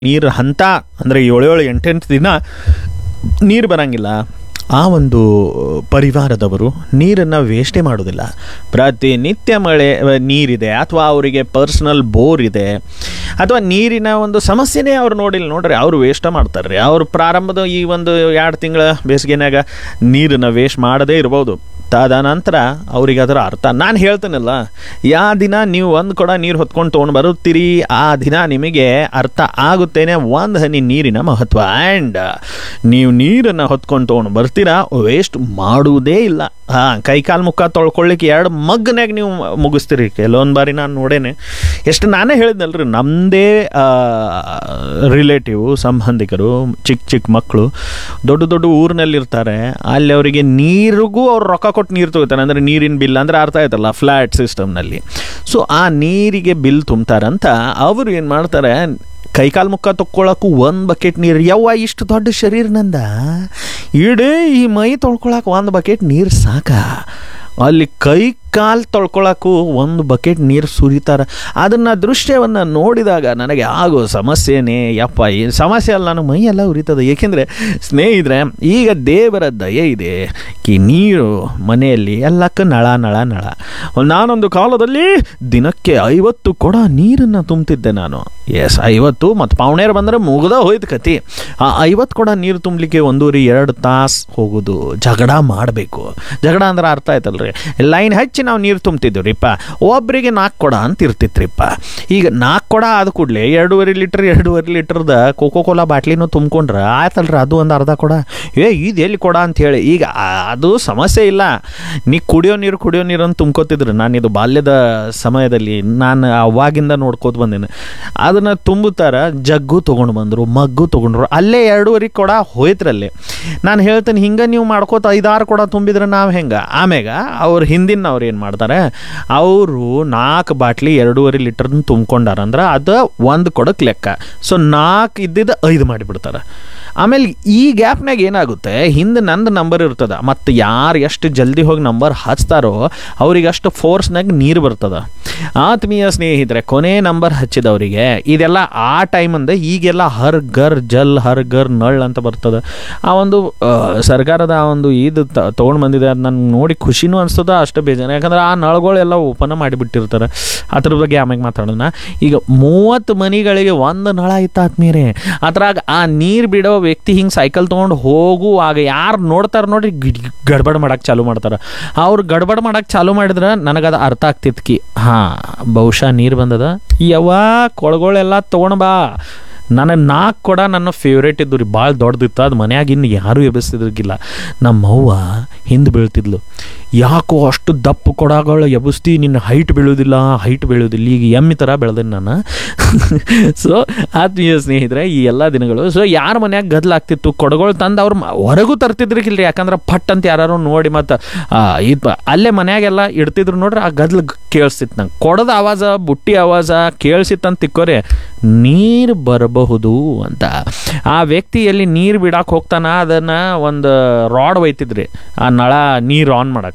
ನೀರು ಹಂತ ಅಂದರೆ ಏಳು ಏಳು ಎಂಟೆಂಟು ದಿನ ನೀರು ಬರಂಗಿಲ್ಲ ಆ ಒಂದು ಪರಿವಾರದವರು ನೀರನ್ನು ವೇಸ್ಟೇ ಮಾಡೋದಿಲ್ಲ ಪ್ರತಿನಿತ್ಯ ಮಳೆ ಅಹ್, ನೀರಿದೆ ಅಥವಾ ಅವರಿಗೆ ಪರ್ಸ್ನಲ್ ಬೋರ್ ಇದೆ ಅಥವಾ ನೀರಿನ ಒಂದು ಸಮಸ್ಯೆನೇ ಅವ್ರು ನೋಡಿಲ್ಲ ನೋಡ್ರಿ ಅವರು ವೇಸ್ಟ್ ಮಾಡ್ತಾರೆ ಅವ್ರು ಪ್ರಾರಂಭದ ಈ ಒಂದು ಎರಡು ತಿಂಗಳ ಬೇಸಿಗೆನಾಗ ನೀರನ್ನು ವೇಸ್ಟ್ ಮಾಡದೇ ಇರ್ಬೋದು ತದನಂತರ ಅವ್ರಿಗೆ ಅದರ ಅರ್ಥ ನಾನು ಹೇಳ್ತೇನಲ್ಲ ಯಾ ದಿನ ನೀವು ಒಂದು ಕೊಡ ನೀರು ಹೊತ್ಕೊಂಡು ತೊಗೊಂಡು ಬರುತ್ತೀರಿ ಆ ದಿನ ನಿಮಗೆ ಅರ್ಥ ಆಗುತ್ತೇನೆ ಒಂದು ಹನಿ ನೀರಿನ ಮಹತ್ವ ಆ್ಯಂಡ್ ನೀವು ನೀರನ್ನು ಹೊತ್ಕೊಂಡು ತೊಗೊಂಡು ಬರ್ತೀರಾ ವೇಸ್ಟ್ ಮಾಡುವುದೇ ಇಲ್ಲ ಹಾಂ ಕೈಕಾಲು ಮುಖ ತೊಳ್ಕೊಳ್ಳಿಕ್ಕೆ ಎರಡು ಮಗ್ನಾಗ ನೀವು ಮುಗಿಸ್ತೀರಿ ಕೆಲವೊಂದು ಬಾರಿ ನಾನು ನೋಡೇನೆ ಎಷ್ಟು ನಾನೇ ಹೇಳಿದ್ನಲ್ರಿ ನಮ್ಮದೇ ರಿಲೇಟಿವ್ ಸಂಬಂಧಿಕರು ಚಿಕ್ಕ ಚಿಕ್ಕ ಮಕ್ಕಳು ದೊಡ್ಡ ದೊಡ್ಡ ಊರಿನಲ್ಲಿರ್ತಾರೆ ಅಲ್ಲಿ ಅವರಿಗೆ ನೀರಿಗೂ ಅವ್ರು ರೊಕ್ಕ ಕೊಟ್ಟು ನೀರು ತಗೋತಾರೆ ಅಂದರೆ ನೀರಿನ ಬಿಲ್ ಅಂದರೆ ಅರ್ಥ ಆಯ್ತಲ್ಲ ಫ್ಲ್ಯಾಟ್ ಸಿಸ್ಟಮ್ನಲ್ಲಿ ಸೊ ಆ ನೀರಿಗೆ ಬಿಲ್ ತುಂಬ್ತಾರಂತ ಅವರು ಏನು ಮಾಡ್ತಾರೆ ಕೈಕಾಲು ಮುಖ ತೊಕ್ಕೊಳಕ್ಕೂ ಒಂದು ಬಕೆಟ್ ನೀರು ಯವ್ವ ಇಷ್ಟು ದೊಡ್ಡ ಶರೀರ ನಂದ ಇಡೀ ಈ ಮೈ ತೊಳ್ಕೊಳಕ್ಕೆ ಒಂದು ಬಕೆಟ್ ನೀರು ಸಾಕ ಅಲ್ಲಿ ಕೈ ಕಾಲು ತೊಳ್ಕೊಳಕ್ಕೂ ಒಂದು ಬಕೆಟ್ ನೀರು ಸುರಿತಾರೆ ಅದನ್ನು ದೃಶ್ಯವನ್ನು ನೋಡಿದಾಗ ನನಗೆ ಆಗೋ ಸಮಸ್ಯೆನೇ ಯಪ್ಪ ಈ ಸಮಸ್ಯೆ ಅಲ್ಲ ನಾನು ಮೈಯೆಲ್ಲ ಉರಿತದೆ ಏಕೆಂದರೆ ಸ್ನೇಹಿತರೆ ಈಗ ದೇವರ ದಯೆ ಇದೆ ಕಿ ನೀರು ಮನೆಯಲ್ಲಿ ಎಲ್ಲಕ್ಕ ನಳ ನಳ ನಳ ನಾನೊಂದು ಕಾಲದಲ್ಲಿ ದಿನಕ್ಕೆ ಐವತ್ತು ಕೊಡ ನೀರನ್ನು ತುಂಬ್ತಿದ್ದೆ ನಾನು ಎಸ್ ಐವತ್ತು ಮತ್ತು ಪಾವಣೇರು ಬಂದರೆ ಮುಗ್ದ ಹೋಯ್ತು ಕತಿ ಆ ಐವತ್ತು ಕೊಡ ನೀರು ತುಂಬಲಿಕ್ಕೆ ಒಂದೂವರೆ ಎರಡು ತಾಸು ಹೋಗೋದು ಜಗಳ ಮಾಡಬೇಕು ಜಗಳ ಅಂದ್ರೆ ಅರ್ಥ ಆಯ್ತಲ್ರಿ ಲೈನ್ ಹಚ್ಚಿ ನಾವು ನೀರು ತುಂಬ್ತಿದ್ದೀವಿ ರೀಪ್ಪ ಒಬ್ಬರಿಗೆ ನಾಲ್ಕು ಕೊಡ ಅಂತ ಇರ್ತಿತ್ರಿಪ್ಪ ಈಗ ನಾಲ್ಕು ಕೊಡ ಆದ ಕೂಡಲೇ ಎರಡೂವರೆ ಲೀಟ್ರ್ ಎರಡೂವರೆ ಲೀಟ್ರದ ಕೋಕೋ ಕೋಲಾ ಬಾಟ್ಲಿನೂ ತುಂಬ್ಕೊಂಡ್ರೆ ಆಯ್ತಲ್ರಿ ಅದು ಒಂದು ಅರ್ಧ ಕೊಡ ಏ ಇದು ಎಲ್ಲಿ ಕೊಡ ಅಂತ ಹೇಳಿ ಈಗ ಆ- ಅದು ಸಮಸ್ಯೆ ಇಲ್ಲ ನೀ ಕುಡಿಯೋ ನೀರು ಕುಡಿಯೋ ನೀರು ಅಂತ ತುಂಬ್ಕೋತಿದ್ರು ನಾನು ಇದು ಬಾಲ್ಯದ ಸಮಯದಲ್ಲಿ ನಾನು ಅವಾಗಿಂದ ನೋಡ್ಕೋತ ಬಂದೇನೆ ಅದನ್ನು ತುಂಬುತ್ತಾರ ಜಗ್ಗು ತೊಗೊಂಡು ಬಂದರು ಮಗ್ಗು ತೊಗೊಂಡ್ರು ಅಲ್ಲೇ ಎರಡೂವರೆ ಕೊಡ ಹೋಯ್ತ್ರಲ್ಲಿ ನಾನು ಹೇಳ್ತೇನೆ ಹಿಂಗೆ ನೀವು ಮಾಡ್ಕೋತ ಐದಾರು ಕೊಡ ತುಂಬಿದ್ರೆ ನಾವು ಹೆಂಗೆ ಆಮ್ಯಾಗ ಅವ್ರು ಹಿಂದಿನ ಅವ್ರು ಏನು ಮಾಡ್ತಾರೆ ಅವರು ನಾಲ್ಕು ಬಾಟ್ಲಿ ಎರಡೂವರೆ ಲೀಟರ್ನ ತುಂಬ್ಕೊಂಡಾರಂದ್ರೆ ಅದು ಒಂದು ಕೊಡಕ್ಕೆ ಲೆಕ್ಕ ಸೊ ನಾಲ್ಕು ಇದ್ದಿದ್ದು ಐದು ಮಾಡಿಬಿಡ್ತಾರೆ ಆಮೇಲೆ ಈ ಗ್ಯಾಪ್ನಾಗ ಏನಾಗುತ್ತೆ ಹಿಂದೆ ನಂದು ನಂಬರ್ ಇರ್ತದೆ ಮತ್ತು ಯಾರು ಎಷ್ಟು ಜಲ್ದಿ ಹೋಗಿ ನಂಬರ್ ಹಚ್ತಾರೋ ಅವ್ರಿಗೆ ಅಷ್ಟು ಫೋರ್ಸ್ನಾಗ ನೀರು ಬರ್ತದೆ ಆತ್ಮೀಯ ಸ್ನೇಹಿತರೆ ಕೊನೆ ನಂಬರ್ ಹಚ್ಚಿದವರಿಗೆ ಇದೆಲ್ಲ ಆ ಟೈಮಿಂದ ಈಗೆಲ್ಲ ಹರ್ ಗರ್ ಜಲ್ ಹರ್ ಗರ್ ನಳ್ ಅಂತ ಬರ್ತದೆ ಆ ಒಂದು ಆ, ಸರ್ಕಾರದ ಆ ಒಂದು ಇದು ತೊಗೊಂಡು ಬಂದಿದೆ ಅದು ನನಗೆ ನೋಡಿ ಖುಷಿನೂ ಅನಿಸ್ತದ ಅಷ್ಟು ಬೇಜಾರು ಯಾಕಂದ್ರೆ ಆ ನಳಗಳೆಲ್ಲ ಓಪನ್ ಮಾಡಿಬಿಟ್ಟಿರ್ತಾರೆ ಅದ್ರ ಬಗ್ಗೆ ಆಮ್ಯಾಗ ಮಾತಾಡೋಣ ಈಗ ಮೂವತ್ತು ಮನಿಗಳಿಗೆ ಒಂದು ನಳ ಇತ್ತು ಆತ್ಮೀಯರೇ ಅದ್ರಾಗ ಆ ನೀರು ಬಿಡೋ ವ್ಯಕ್ತಿ ಹಿಂಗೆ ಸೈಕಲ್ ತೊಗೊಂಡು ಹೋಗುವಾಗ ಯಾರು ನೋಡ್ತಾರೆ ನೋಡ್ರಿ ಗಿಡ್- ಗಡ್ಬಡ್ ಮಾಡಕ್ಕೆ ಚಾಲು ಮಾಡ್ತಾರೆ ಅವ್ರು ಗಡ್ಬಡ್ ಮಾಡಕ್ಕೆ ಚಾಲು ಮಾಡಿದ್ರೆ ನನಗದು ಅರ್ಥ ಆಗ್ತಿತ್ತು ಕಿ ಹಾಂ ಬಹುಶಃ ನೀರು ಬಂದದ ಯವ್ವ ಕೊಳಗಳೆಲ್ಲ ತೊಗೊಂಡು ಬಾ ನನಗೆ ನಾಲ್ಕು ಕೊಡ ನನ್ನ ಫೇವ್ರೇಟ್ ಇದ್ದು ರೀ ಭಾಳ ದೊಡ್ಡದಿತ್ತು ಅದು ಮನ್ಯಾಗ ಇನ್ನು ಯಾರೂ ಎಬ್ಬಿಸ್ತಿದ್ರಿಗಿಲ್ಲ ನಮ್ಮ ಅವ್ವ ಹಿಂದೆ ಬೀಳ್ತಿದ್ಲು ಯಾಕೋ ಅಷ್ಟು ದಪ್ಪ ಕೊಡಗಳು ಎಬ್ಬಿಸ್ತಿ ನಿನ್ನ ಹೈಟ್ ಬೀಳೋದಿಲ್ಲ ಹೈಟ್ ಬೀಳೋದಿಲ್ಲ ಈಗ ಎಮ್ಮಿ ಥರ ಬೆಳೆದೇನೆ ನಾನು ಸೊ ಆತ್ಮೀಯ ಸ್ನೇಹಿತರೆ ಈ ಎಲ್ಲ ದಿನಗಳು ಸೊ ಯಾರ ಮನ್ಯಾಗ ಗದ್ಲಾಗ್ತಿತ್ತು ಕೊಡಗಳು ತಂದು ಅವ್ರು ಮ- ಹೊರಗೂ ತರ್ತಿದ್ರಿಗಿಲ್ರಿ ಯಾಕಂದ್ರೆ ಪಟ್ ಅಂತ ಯಾರು ನೋಡಿ ಮತ್ತು ಇದು ಅಲ್ಲೇ ಮನ್ಯಾಗೆಲ್ಲ ಇಡ್ತಿದ್ರು ನೋಡ್ರಿ ಆ ಗದ್ಲ ಕೇಳಿಸ್ತಿತ್ತು ನಂಗೆ ಕೊಡದ ಆವಾಜ ಬುಟ್ಟಿ ಆವಾಜ ಕೇಳಿಸಿತ್ತಂತ ತಿಕ್ಕೋರೆ ನೀರು ಬರಬಹುದು ಅಂತ ಆ ವ್ಯಕ್ತಿ ಎಲ್ಲಿ ನೀರು ಬಿಡಕ್ಕೆ ಹೋಗ್ತಾನ ಅದನ್ನು ಒಂದು ರಾಡ್ ಒಯ್ತಿದ್ರಿ ಆ ನಳ ನೀರು ಆನ್ ಮಾಡಕ್ಕೆ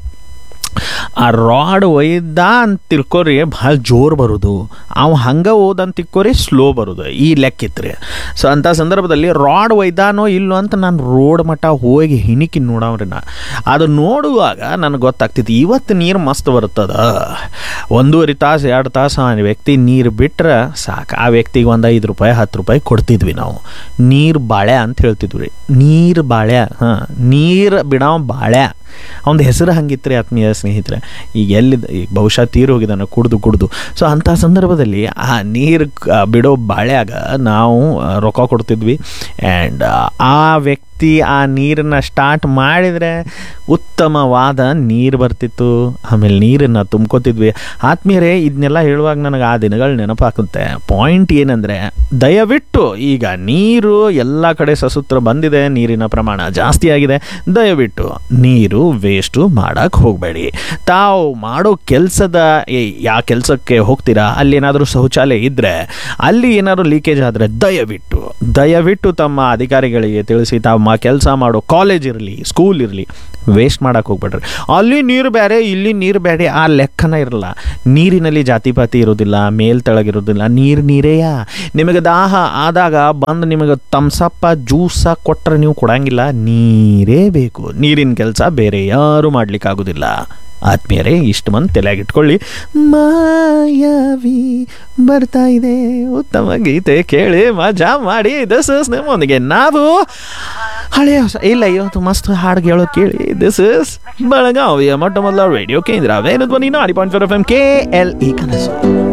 ಆ ರಾಡ್ ಒಯ್ದ ಅಂತ ತಿಳ್ಕೊರಿ ಭಾಳ ಜೋರು ಬರೋದು ಅವ ಹಂಗೆ ಓದ್ ಅಂತ ತಿಳ್ಕೊರಿ ಸ್ಲೋ ಬರೋದು ಈ ಲೆಕ್ಕಿತ್ರಿ ಸೊ ಅಂಥ ಸಂದರ್ಭದಲ್ಲಿ ರಾಡ್ ಒಯ್ದಾನೋ ಇಲ್ಲೋ ಅಂತ ನಾನು ರೋಡ್ ಮಟ್ಟ ಹೋಗಿ ಹಿಣಿಕಿ ನೋಡವ್ರಿ ನಾ ಅದು ನೋಡುವಾಗ ನನಗೆ ಗೊತ್ತಾಗ್ತಿತ್ತು ಇವತ್ತು ನೀರು ಮಸ್ತ್ ಬರ್ತದ ಒಂದೂವರೆ ತಾಸು ಎರಡು ತಾಸು ಆ ವ್ಯಕ್ತಿ ನೀರು ಬಿಟ್ರೆ ಸಾಕು ಆ ವ್ಯಕ್ತಿಗೆ ಒಂದು ಐದು ರೂಪಾಯಿ ಹತ್ತು ರೂಪಾಯಿ ಕೊಡ್ತಿದ್ವಿ ನಾವು ನೀರು ಬಾಳೆ ಅಂತ ಹೇಳ್ತಿದ್ವಿ ರೀ ನೀರು ಬಾಳೆ ಹಾಂ ನೀರು ಬಿಡೋ ಬಾಳೆ ಅವನ ಹೆಸರು ಹಂಗಿತ್ತು ರೀ ಆತ್ಮೀಯ ಸ್ನೇಹಿತರೆ ಈಗ ಎಲ್ಲಿದ್ದ ಈಗ ಬಹುಶಃ ತೀರು ಹೋಗಿದ್ದಾನೆ ಕುಡ್ದು ಕುಡ್ದು ಸೊ ಅಂಥ ಸಂದರ್ಭದಲ್ಲಿ ಆ ನೀರು ಕ- ಬಿಡೋ ಬಾಳ್ಯಾಗ ನಾವು ಆ, ರೊಕ್ಕ ಕೊಡ್ತಿದ್ವಿ ಆ್ಯಂಡ್ ಆ ವ್ಯಕ್ತಿ ಆ ನೀರನ್ನು ಸ್ಟಾರ್ಟ್ ಮಾಡಿದರೆ ಉತ್ತಮವಾದ ನೀರು ಬರ್ತಿತ್ತು ಆಮೇಲೆ ನೀರನ್ನು ತುಂಬ್ಕೋತಿದ್ವಿ ಆತ್ಮೀಯರೇ ಇದನ್ನೆಲ್ಲ ಹೇಳುವಾಗ ನನಗೆ ಆ ದಿನಗಳು ನೆನಪಾಗುತ್ತೆ ಪಾಯಿಂಟ್ ಏನಂದರೆ ದಯವಿಟ್ಟು ಈಗ ನೀರು ಎಲ್ಲ ಕಡೆ ಸಸೂತ್ರ ಬಂದಿದೆ ನೀರಿನ ಪ್ರಮಾಣ ಜಾಸ್ತಿ ಆಗಿದೆ ದಯವಿಟ್ಟು ನೀರು ವೇಸ್ಟು ಮಾಡಕ್ಕೆ ಹೋಗಬೇಡಿ ತಾವು ಮಾಡೋ ಕೆಲಸದ ಯಾವ ಕೆಲಸಕ್ಕೆ ಹೋಗ್ತೀರಾ ಅಲ್ಲಿ ಏನಾದರೂ ಶೌಚಾಲಯ ಇದ್ದರೆ ಅಲ್ಲಿ ಏನಾದರೂ ಲೀಕೇಜ್ ಆದರೆ ದಯವಿಟ್ಟು ದಯವಿಟ್ಟು ತಮ್ಮ ಅಧಿಕಾರಿಗಳಿಗೆ ತಿಳಿಸಿ ತಾವು ಕೆಲಸ ಮಾಡೋ ಕಾಲೇಜ್ ಇರಲಿ ಸ್ಕೂಲ್ ಇರಲಿ ವೇಸ್ಟ್ ಮಾಡಕ್ಕೆ ಹೋಗ್ಬೇಡ್ರಿ ಅಲ್ಲಿ ನೀರು ಬೇರೆ ಇಲ್ಲಿ ನೀರು ಬೇರೆ ಆ ಲೆಕ್ಕನ ಇರಲ್ಲ ನೀರಿನಲ್ಲಿ ಜಾತಿ ಪಾತಿ ಇರೋದಿಲ್ಲ ಮೇಲ್ ತೆಳಗಿರೋದಿಲ್ಲ ನೀರು ನೀರೇಯ ನಿಮಗೆ ದಾಹ ಆದಾಗ ಬಂದು ನಿಮಗೆ ತಮ್ಸಪ್ಪ ಜ್ಯೂಸ ಕೊಟ್ಟರೆ ನೀವು ಕೊಡಂಗಿಲ್ಲ ನೀರೇ ಬೇಕು ನೀರಿನ ಕೆಲಸ ಬೇರೆ ಯಾರು ಮಾಡ್ಲಿಕ್ಕಾಗೋದಿಲ್ಲ ಆತ್ಮೀಯರೇ ಇಷ್ಟು ಮಂದಿ ತಲೆಯಾಗಿಟ್ಕೊಳ್ಳಿ ಮಾಯಾವಿ ಬರ್ತಾ ಇದೆ ಉತ್ತಮ ಗೀತೆ ಕೇಳಿ ಮಜಾ ಮಾಡಿ ದಿಸ್ ಇಸ್ ನಿಮ್ಮೊಂದಿಗೆ ನಾವು ಹಳೆಯ ಹೊಸ ಇಲ್ಲ ಇವತ್ತು ಮಸ್ತ್ ಹಾಡು ಕೇಳೋ ಕೇಳಿ ದಿಸ್ ಇಸ್ ಬೆಳಗಾವಿಯ ಮೊಟ್ಟ ಮೊದಲ ರೇಡಿಯೋ ಕೇಂದ್ರ ವೇಣು ಧ್ವನಿ ನಾಡಿ point four F M K L E ಕನಸು